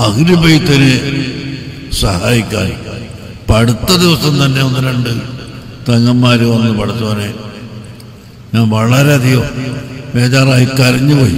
അഹ്ലുബൈത്തിനെ സഹായിക്കാൻ ഇപ്പൊ അടുത്ത ദിവസം തന്നെ ഒന്ന് രണ്ട് തങ്ങന്മാര് വന്ന് പഠിച്ചവനെ ഞാൻ വളരെയധികം ബേജാറായി കരഞ്ഞുപോയി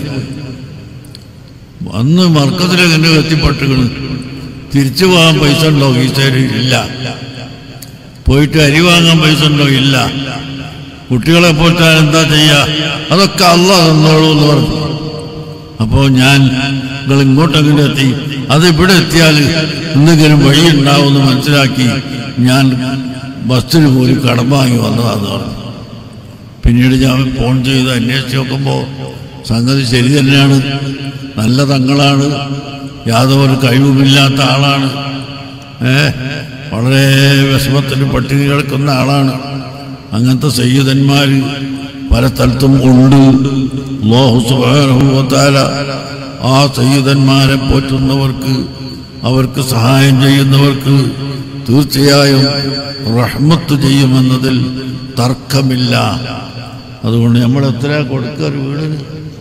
അന്ന് മർക്കത്തിലേക്ക് എന്നെ എത്തിപ്പെട്ടുകണ് തിരിച്ചു പോകാൻ പൈസ ഉണ്ടോ ഈ സൈഡിൽ ഇല്ല പോയിട്ട് അരി വാങ്ങാൻ പൈസ ഉണ്ടോ ഇല്ല കുട്ടികളെ പോറ്റാൻ എന്താ ചെയ്യാ അതൊക്കെ അല്ല തന്നോളൂ എന്ന് പറഞ്ഞു അപ്പോ ഞാൻ നിങ്ങൾ ഇങ്ങോട്ടെങ്കിലും എത്തി അത് ഇവിടെ എത്തിയാൽ എന്തെങ്കിലും വഴി ഉണ്ടാവുമെന്ന് മനസ്സിലാക്കി ഞാൻ ബസ്സിന് പോയി കടം വാങ്ങി വന്നതാന്ന് പറഞ്ഞു പിന്നീട് ഞാൻ ഫോൺ ചെയ്ത് അന്വേഷിച്ച് നോക്കുമ്പോൾ സംഗതി ശരി തന്നെയാണ് നല്ല തങ്ങളാണ് യാതൊരു കഴിവുമില്ലാത്ത ആളാണ് ഏ വളരെ വിഷമത്തിന് പട്ടിണി കിടക്കുന്ന ആളാണ് അങ്ങനത്തെ സയ്യിദന്മാർ പല സ്ഥലത്തും ഉണ്ട് അല്ലാഹു സുബ്ഹാനഹു വ തആല ആ സയ്യിദന്മാരെ പോറ്റുന്നവർക്ക് അവർക്ക് സഹായം ചെയ്യുന്നവർക്ക് തീർച്ചയായും റഹ്മത്ത് ചെയ്യുമെന്നതിൽ തർക്കമില്ല അതുകൊണ്ട് നമ്മൾ എത്ര കൊടുക്കുക ഒരു വീടിന്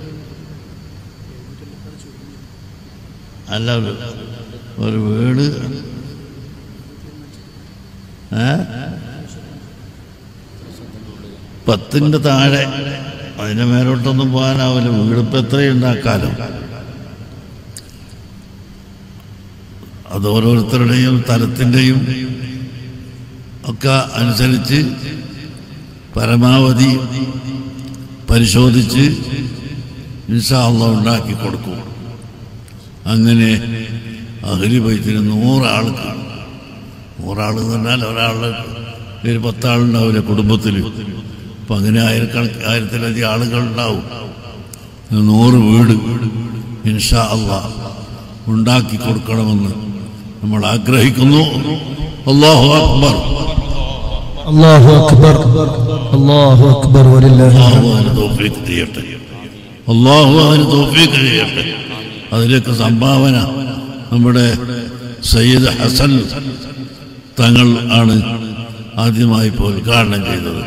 അല്ല ഒരു- ഒരു വീട് ഏ പത്തിൻ്റെ താഴെ അതിൻ്റെ മേലോട്ടൊന്നും പോകാനാവില്ല വീടിപ്പോൾ എത്രയും ഉണ്ടാക്കാലോ അത് ഓരോരുത്തരുടെയും തലത്തിൻ്റെയും ഒക്കെ അനുസരിച്ച് പരമാവധി പരിശോധിച്ച് ഇൻഷാള്ള ഉണ്ടാക്കി കൊടുക്കും അങ്ങനെ അഹലി ബൈത്തിന് നൂറാൾക്ക് നൂറാൾ എന്ന് പറഞ്ഞാൽ ഒരാളുടെ ഒരു പത്താളുണ്ടാവില്ല കുടുംബത്തിൽ അപ്പം അങ്ങനെ ആയിരക്കണക്ക് ആയിരത്തിലധികം ആളുകൾ ഉണ്ടാവും നൂറ് വീട് ഇൻഷാ അള്ളാ ഉണ്ടാക്കി കൊടുക്കണമെന്ന് നമ്മൾ ആഗ്രഹിക്കുന്നു അള്ളാഹു അക്ബർ الله أكبر الله أكبر ولله അള്ളാഹു അതിന് തോഫീക്ക് ചെയ്യട്ടെ അള്ളാഹു അതിന് തോഫീക്ക് ചെയ്യട്ടെ അതിലേക്ക് സംഭാവന നമ്മുടെ സയ്യിദ് ഹസൻ തങ്ങൾ ആണ് ആദ്യമായി ഇപ്പോൾ ഉദ്ഘാടനം ചെയ്തത്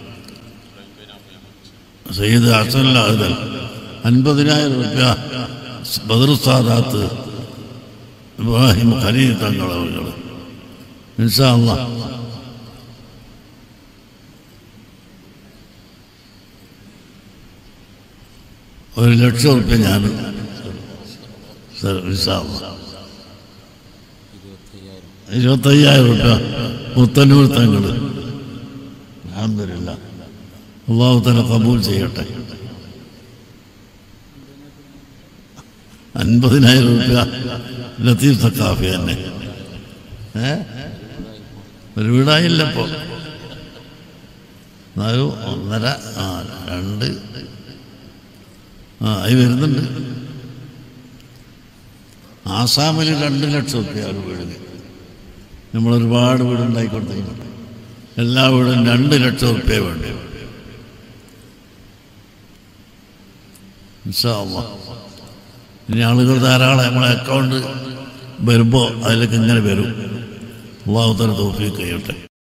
സയ്യിദ് ഹസൻ അഹദൽ അൻപതിനായിരം രൂപ ബദർ സാദാത്ത് ഇബ്രാഹിം ഖലീൽ തങ്ങൾ അവർ ഇൻഷാ അള്ളാഹ് ഒരു ലക്ഷം റുപ്യ ഞാൻ ഇരുപത്തയ്യായിരം റുപ്യ മുത്തന്നൂർ തങ്ങള് അലഹമില്ല അള്ളാഹു തന്നെ കബൂൽ ചെയ്യട്ടെ അൻപതിനായിരം റുപ്യ ലത്തീഫ് സക്കാഫി തന്നെ ഏ ഒരു വീടായില്ല ഇപ്പോ ഒരു ഒന്നര ആ രണ്ട് ആ അത് വരുന്നുണ്ട് ആസാമിൽ രണ്ട് ലക്ഷം റുപ്യ ഒരു വീടിന് നമ്മൾ ഒരുപാട് വീടുണ്ടാക്കി കൊടുത്തിട്ടുണ്ട് എല്ലാ വീടും രണ്ട് ലക്ഷം റുപ്യ വേണ്ടി ഇൻഷാ അല്ലാഹ്. ഇനി ആളുകൾ ധാരാളം നമ്മളെ അക്കൗണ്ട് വരുമ്പോൾ അതിലേക്ക് ഇങ്ങനെ വരും അള്ളാഹു തന്നെ തോഫീക്ക് ചെയ്യട്ടെ